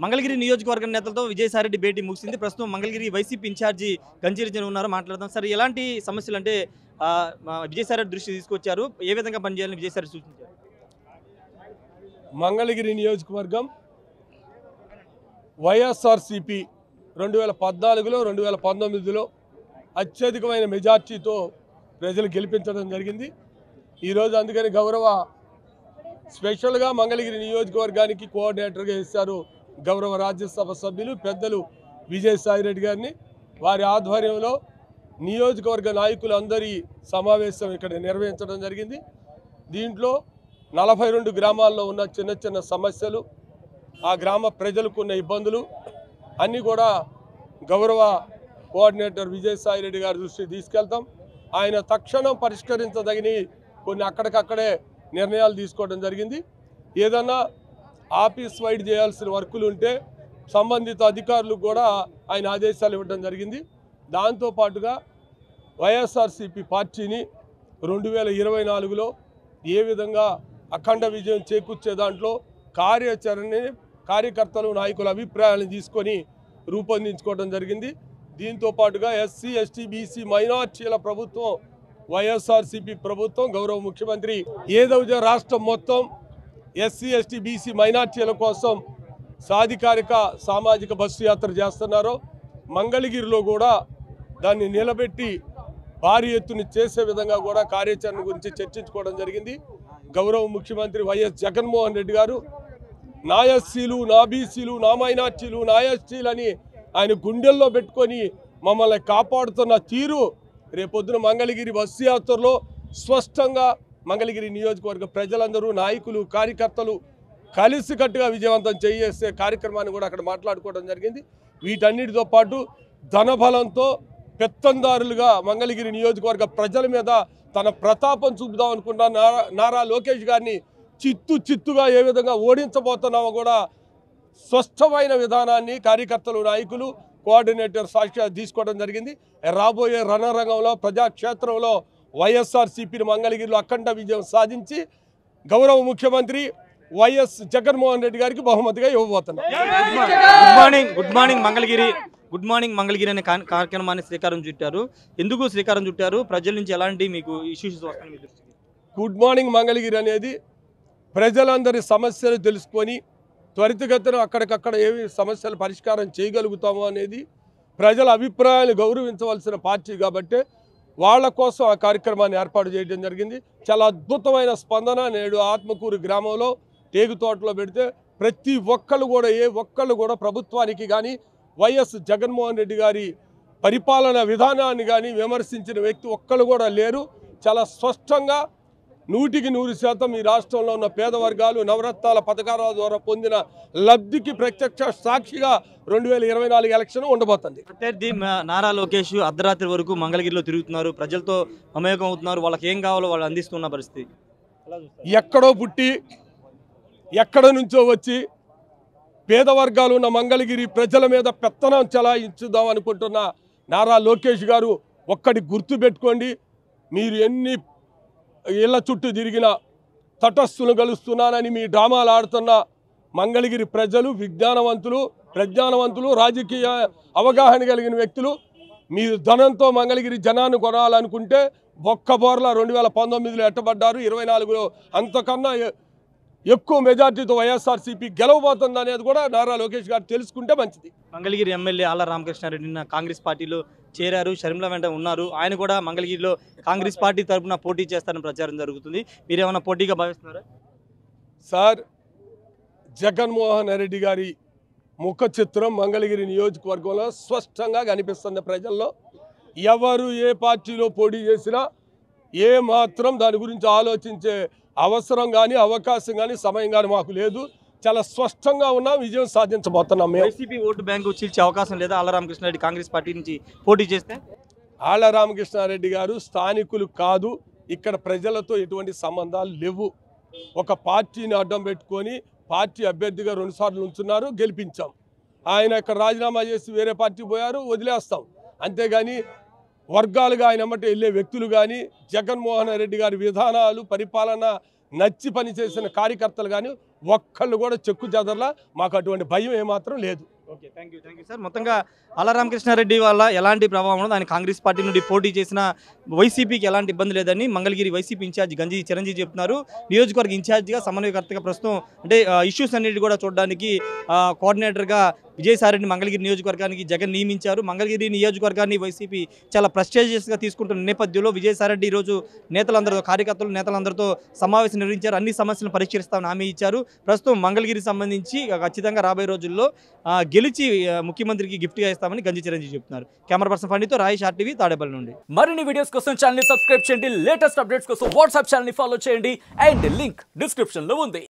మంగళగిరి నియోజకవర్గం నేతలతో విజయసాయిరెడ్డి భేటీ ముగిసింది ప్రస్తుతం మంగళగిరి వైసీపీ ఇన్ఛార్జి గంజీరి ఉన్నారు మాట్లాడదాం సార్ ఎలాంటి సమస్యలు అంటే ఆ, మా విజయసాయిరెడ్డి దృష్టి తీసుకొచ్చారు ఏ విధంగా పనిచేయాలని విజయసాయి సూచించారు మంగళగిరి నియోజకవర్గం వైఎస్ఆర్సిపి రెండు వేల పద్నాలుగులో రెండు వేల పంతొమ్మిదిలో అత్యధికమైన మెజార్టీతో ప్రజలు గెలిపించడం జరిగింది ఈరోజు అందుకని గౌరవ స్పెషల్గా మంగళగిరి నియోజకవర్గానికి కోఆర్డినేటర్గా ఇస్తారు గౌరవ రాజ్యసభ సభ్యులు పెద్దలు విజయసాయి రెడ్డి గారిని వారి ఆధ్వర్యంలో నియోజకవర్గ నాయకులందరి సమావేశం ఇక్కడ నిర్వహించడం జరిగింది దీంట్లో నలభై రెండు గ్రామాల్లో ఉన్న చిన్న చిన్న సమస్యలు ఆ గ్రామ ప్రజలకు ఉన్న ఇబ్బందులు అన్నీ కూడా గౌరవ కోఆర్డినేటర్ విజయసాయి రెడ్డి గారి దృష్టికి తీసుకెళ్తాం ఆయన తక్షణం పరిష్కరించదగిన కొన్ని అక్కడికక్కడే నిర్ణయాలు తీసుకోవడం జరిగింది ఏదన్నా ఆఫీస్ వైడ్ చేయాల్సిన వర్కులు ఉంటే సంబంధిత అధికారులకు కూడా ఆయన ఆదేశాలు ఇవ్వడం జరిగింది దాంతోపాటుగా వైఎస్ఆర్సిపి పార్టీని రెండు వేల ఇరవై నాలుగులో ఏ విధంగా అఖండ విజయం చేకూర్చే దాంట్లో కార్యాచరణని కార్యకర్తలు నాయకుల అభిప్రాయాలను తీసుకొని రూపొందించుకోవడం జరిగింది దీంతో పాటుగా ఎస్సీ ఎస్టీ బీసీ మైనార్టీల ప్రభుత్వం వైఎస్ఆర్సీపీ ప్రభుత్వం గౌరవ ముఖ్యమంత్రి ఏదైతే రాష్ట్రం మొత్తం ఎస్సీ ఎస్టీ బీసీ మైనార్టీల కోసం సాధికారిక సామాజిక బస్సు యాత్ర చేస్తున్నారో మంగళగిరిలో కూడా దాన్ని నిలబెట్టి భారీ ఎత్తున చేసే విధంగా కూడా కార్యాచరణ గురించి చర్చించుకోవడం జరిగింది గౌరవ ముఖ్యమంత్రి వైఎస్ జగన్మోహన్ రెడ్డి గారు నా ఎస్సీలు నా బీసీలు నా మైనార్టీలు నా ఎస్టీలు అని ఆయన గుండెల్లో పెట్టుకొని మమ్మల్ని కాపాడుతున్న తీరు రేపొద్దున మంగళగిరి బస్సు యాత్రలో స్పష్టంగా మంగళగిరి నియోజకవర్గ ప్రజలందరూ నాయకులు కార్యకర్తలు కలిసికట్టుగా విజయవంతం చేసే కార్యక్రమాన్ని కూడా అక్కడ మాట్లాడుకోవడం జరిగింది వీటన్నిటితో పాటు ధనబలంతో పెత్తందారులుగా మంగళగిరి నియోజకవర్గ ప్రజల మీద తన ప్రతాపం చూపుదాం అనుకున్న నారా నారా లోకేష్ గారిని చిత్తు చిత్తుగా ఏ విధంగా ఓడించబోతున్నామో కూడా స్పష్టమైన విధానాన్ని కార్యకర్తలు నాయకులు కోఆర్డినేటర్ సాక్షి తీసుకోవడం జరిగింది రాబోయే రణరంగంలో ప్రజాక్షేత్రంలో వైఎస్ఆర్ సిపిని మంగళగిరిలో అఖండ విజయం సాధించి గౌరవ ముఖ్యమంత్రి వైఎస్ జగన్మోహన్ రెడ్డి గారికి బహుమతిగా ఇవ్వబోతున్నాం good morning good morning Mangalagiri good morning Mangalagiri అనే కా- కార్యక్రమాన్ని శ్రీకారం చుట్టారు ఎందుకు శ్రీకారం చుట్టారు ప్రజల నుంచి ఎలాంటి మీకు ఇష్యూస్ వస్తాయి మీ దృష్టికి గుడ్ మార్నింగ్ మంగళగిరి అనేది ప్రజలందరి సమస్యలు తెలుసుకొని త్వరితగతిన అక్కడికక్కడ ఏమి సమస్యలు పరిష్కారం చేయగలుగుతామో అనేది ప్రజల అభిప్రాయాలు గౌరవించవలసిన పార్టీ కాబట్టి వాళ్ళ కోసం ఆ కార్యక్రమాన్ని ఏర్పాటు చేయడం జరిగింది చాలా అద్భుతమైన స్పందన నేడు ఆత్మకూరు గ్రామంలో టేగు తోటలో పెడితే ప్రతి ఒక్కళ్ళు కూడా ఏ ఒక్కళ్ళు కూడా ప్రభుత్వానికి కానీ వైఎస్ జగన్మోహన్ రెడ్డి గారి పరిపాలన విధానాన్ని కానీ విమర్శించిన వ్యక్తి ఒక్కళ్ళు కూడా లేరు చాలా స్పష్టంగా నూటికి నూరు శాతం ఈ రాష్ట్రంలో ఉన్న పేద వర్గాలు నవరత్నాల పథకాల ద్వారా పొందిన లబ్ధికి ప్రత్యక్ష సాక్షిగా రెండు వేల ఇరవై నాలుగు ఎలక్షన్ ఉండబోతుంది ప్రత్యర్థి మ- నారా లోకేష్ అర్ధరాత్రి వరకు మంగళగిరిలో తిరుగుతున్నారు ప్రజలతో మమేకం అవుతున్నారు వాళ్ళకి ఏం కావాలో వాళ్ళు అందిస్తున్న పరిస్థితి ఎలా చూస్తారు? ఎక్కడో పుట్టి ఎక్కడ నుంచో వచ్చి పేద వర్గాలు ఉన్న మంగళగిరి ప్రజల మీద పెత్తనం చెలాయించుదాం అనుకుంటున్న నారా లోకేష్ గారు ఒక్కటి గుర్తు పెట్టుకోండి మీరు ఎన్ని ఇళ్ల చుట్టూ తిరిగిన తటస్థులు కలుస్తున్నానని మీ డ్రామాలు ఆడుతున్న మంగళగిరి ప్రజలు విజ్ఞానవంతులు ప్రజ్ఞానవంతులు రాజకీయ అవగాహన కలిగిన వ్యక్తులు మీరు ధనంతో మంగళగిరి జనాన్ని కొనాలనుకుంటే బొక్క బోర్ల రెండు వేల పంతొమ్మిదిలో ఎట్టబడ్డారు ఇరవై నాలుగులో అంతకన్నా ఎ- ఎక్కువ మెజార్టీతో వైఎస్ఆర్సీపీ గెలవబోతుంది అనేది కూడా నారా లోకేష్ గారు తెలుసుకుంటే మంచిది మంగళగిరి ఎమ్మెల్యే ఆళ్ల రామకృష్ణారెడ్డి నిన్న కాంగ్రెస్ పార్టీలో చేరారు షర్మిల వెంట ఉన్నారు ఆయన కూడా మంగళగిరిలో కాంగ్రెస్ పార్టీ తరపున పోటీ చేస్తారని ప్రచారం జరుగుతుంది మీరేమైనా పోటీగా భావిస్తున్నారా సార్ జగన్మోహన్ రెడ్డి గారి ముఖ చిత్రం మంగళగిరి నియోజకవర్గంలో స్పష్టంగా కనిపిస్తుంది ప్రజల్లో ఎవరు ఏ పార్టీలో పోటీ చేసినా ఏ మాత్రం దాని గురించి ఆలోచించే అవసరం కానీ అవకాశం కానీ సమయం కానీ మాకు లేదు చాలా స్పష్టంగా ఉన్నాం విజయం సాధించబోతున్నాం మేము వైసీపీ ఓటు బ్యాంకు చీల్చే అవకాశం లేదా ఆళ్ల రామకృష్ణారెడ్డి కాంగ్రెస్ పార్టీ నుంచి పోటీ చేస్తే ఆళ్ల రామకృష్ణారెడ్డి గారు స్థానికులు కాదు ఇక్కడ ప్రజలతో ఎటువంటి సంబంధాలు లేవు ఒక పార్టీని అడ్డం పెట్టుకొని పార్టీ అభ్యర్థిగా రెండుసార్లు ఉంచున్నారు గెలిపించాం ఆయన ఇక్కడ రాజీనామా చేసి వేరే పార్టీ పోయారు వదిలేస్తాం అంతేగాని వర్గాలుగా ఆయన ఎమ్మటి వెళ్ళే వ్యక్తులు కానీ జగన్మోహన్ రెడ్డి గారి విధానాలు పరిపాలన నచ్చి పనిచేసిన కార్యకర్తలు కానీ ఒక్కళ్ళు కూడా చెక్కు చెదరలా మాకు అటువంటి భయం ఏమాత్రం లేదు okay thank you thank you sir మొత్తంగా అలా రామకృష్ణారెడ్డి వల్ల ఎలాంటి ప్రభావం ఉండదు ఆయన కాంగ్రెస్ పార్టీ నుండి పోటీ చేసిన వైసీపీకి ఎలాంటి ఇబ్బంది లేదని మంగళగిరి వైసీపీ ఇన్ఛార్జ్ గంజి చిరంజీవి చెప్తున్నారు నియోజకవర్గ ఇన్ఛార్జిగా సమన్వయకర్తగా ప్రస్తుతం అంటే ఇష్యూస్ అన్నిటి కూడా చూడడానికి ఆ, కోఆర్డినేటర్గా విజయసాయిరెడ్డి మంగళగిరి నియోజకవర్గానికి జగన్ నియమించారు మంగళగిరి నియోజకవర్గాన్ని వైసీపీ చాలా ప్రెస్టేజియస్గా తీసుకుంటున్న నేపథ్యంలో విజయసాయిరెడ్డి ఈరోజు నేతలందరితో కార్యకర్తలు నేతలందరితో సమావేశం నిర్వహించారు అన్ని సమస్యలను పరిష్కరిస్తామని హామీ ఇచ్చారు ప్రస్తుతం మంగళగిరికి సంబంధించి ఖచ్చితంగా రాబోయే రోజుల్లో ఆ, గెలిచి ఆ, ముఖ్యమంత్రికి గిఫ్ట్గా ఇస్తామని గంజి చిరంజీవి చెప్తున్నారు కెమెరా పర్సన్ ఫండితో రాయేష్ ఆర్టీవీ తాడేపల్లి నుండి మరిన్ని వీడియోస్ కోసం ఛానల్ సబ్స్క్రైబ్ చేయండి లేటెస్ట్ అప్డేట్స్ కోసం వాట్సాప్ ఛానల్ ఫాలో చేయండి అండ్ లింక్ డిస్క్రిప్షన్ లో ఉంది